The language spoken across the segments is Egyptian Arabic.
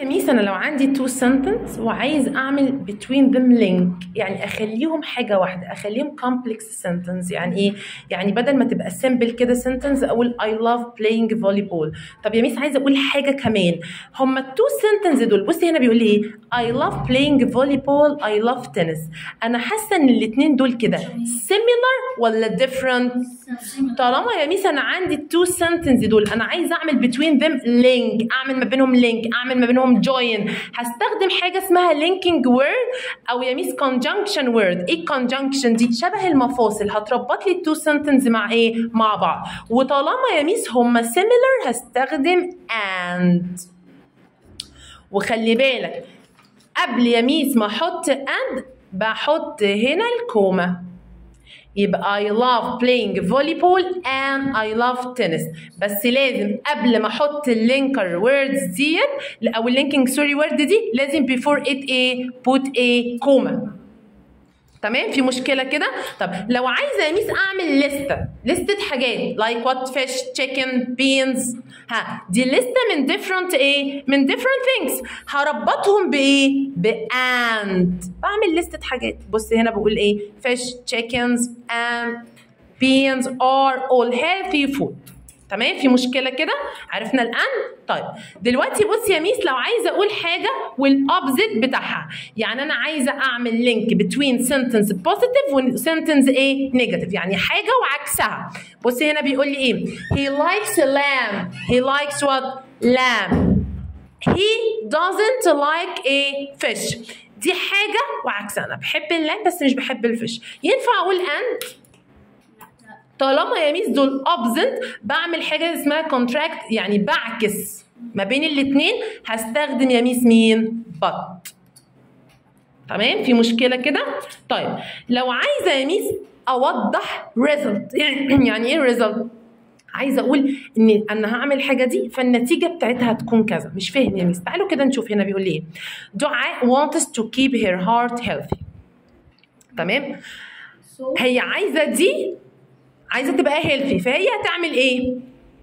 ميس انا لو عندي تو sentence وعايز اعمل between them link يعني اخليهم حاجه واحده اخليهم complex sentence يعني ايه يعني بدل ما تبقى simple كده sentence اقول I love playing volleyball طب يا ميس عايزه اقول حاجه كمان هما التو sentence دول بصي هنا بيقول لي ايه I love playing volleyball I love tennis انا حاسه ان الاثنين دول كده similar ولا different طالما يا ميس انا عندي التو sentence دول انا عايزه اعمل between them link اعمل ما بينهم link اعمل ما بينهم join هستخدم حاجه اسمها linking word او يا ميس conjunction word ايه conjunction دي شبه المفاصل هتربط لي التو sentence مع ايه مع بعض وطالما يا ميس هما similar هستخدم and وخلي بالك قبل يا ميس ما احط and بحط هنا الكومه يبقى I love playing volleyball and I love tennis بس لازم قبل ما احط اللينكر words ديت او اللينكينج سوري word دي لازم before it a put a comma تمام في مشكله كده طب لو عايزه يا ميس اعمل لسته لسته حاجات like what fish chicken beans ها دي لسته من different ايه من different things هربطهم بايه ب and بعمل لسته حاجات بص هنا بقول ايه fish chickens and beans are all healthy food تمام في مشكله كده عرفنا الان طيب دلوقتي بص يا ميس لو عايزه اقول حاجه والاوبزيت بتاعها يعني انا عايزه اعمل لينك بتوين سنتنس بوزيتيف وسنتنس ايه نيجاتيف يعني حاجه وعكسها بص هنا بيقول لي ايه he likes lamb he likes what lamb he doesn't like a fish دي حاجه وعكسها انا بحب اللام بس مش بحب الفيش ينفع اقول and طالما يا ميس دول اوبزنت بعمل حاجه اسمها كونتراكت يعني بعكس ما بين الاثنين هستخدم يا ميس مين بط تمام في مشكله كده طيب لو عايزه يا ميس اوضح ريزلت يعني يعني ايه ريزلت عايزه اقول ان انا هعمل الحاجه دي فالنتيجه بتاعتها هتكون كذا مش فاهم يا ميس تعالوا كده نشوف هنا بيقول ايه دعاء wants to keep her heart healthy تمام هي عايزه دي عايزه تبقى هيلثي فهي هتعمل ايه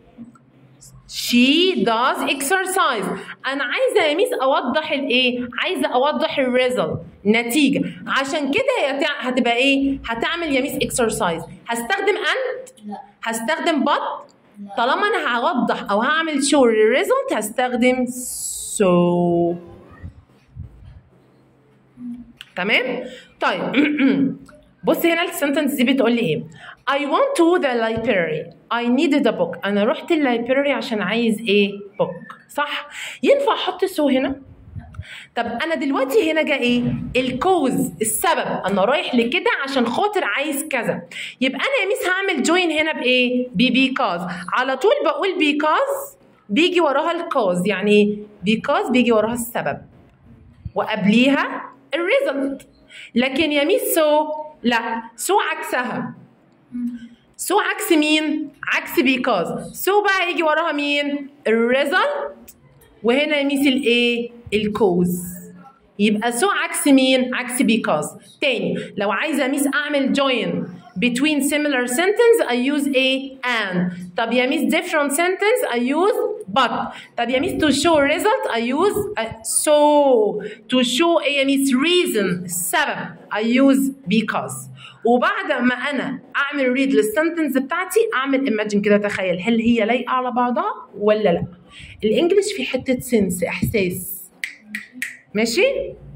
she does exercise انا عايزه يا ميس اوضح الايه عايزه اوضح الريزلت النتيجه عشان كده هي هتبقى ايه هتعمل يا ميس exercise هستخدم and لا هستخدم but طالما انا هوضح او هعمل شو الريزلت هستخدم so تمام طيب بص هنا السنتنس دي بتقول لي ايه I went to the library I needed a book أنا رحت اللايبراري عشان عايز إيه book صح ينفع أحط سو هنا طب أنا دلوقتي هنا جا إيه الكوز السبب أنا رايح لكده عشان خاطر عايز كذا يبقى أنا يا ميس هعمل جوين هنا بإيه ببيكاز على طول بقول بيكاز بيجي وراها الكوز يعني بيكاز بيجي وراها السبب وقبليها الريزلت لكن يا ميس سو لا سو عكسها سو عكس مين؟ عكس بيكاز سو بقى هيجي وراها مين؟ الريزلت وهنا يميس الايه؟ الكوز يبقى سو عكس مين؟ عكس بيكاز تاني لو عايزه ميس اعمل join between similar sentence I use a and طب يا ميس different sentence I use but طب يا ميس to show result I use a so to show a يا ميس reason السبب I use because وبعد ما انا اعمل ريد للسنتنس بتاعتي اعمل imagine كده تخيل هل هي لايقه على بعضها ولا لا الانجليش في حته سنس احساس ماشي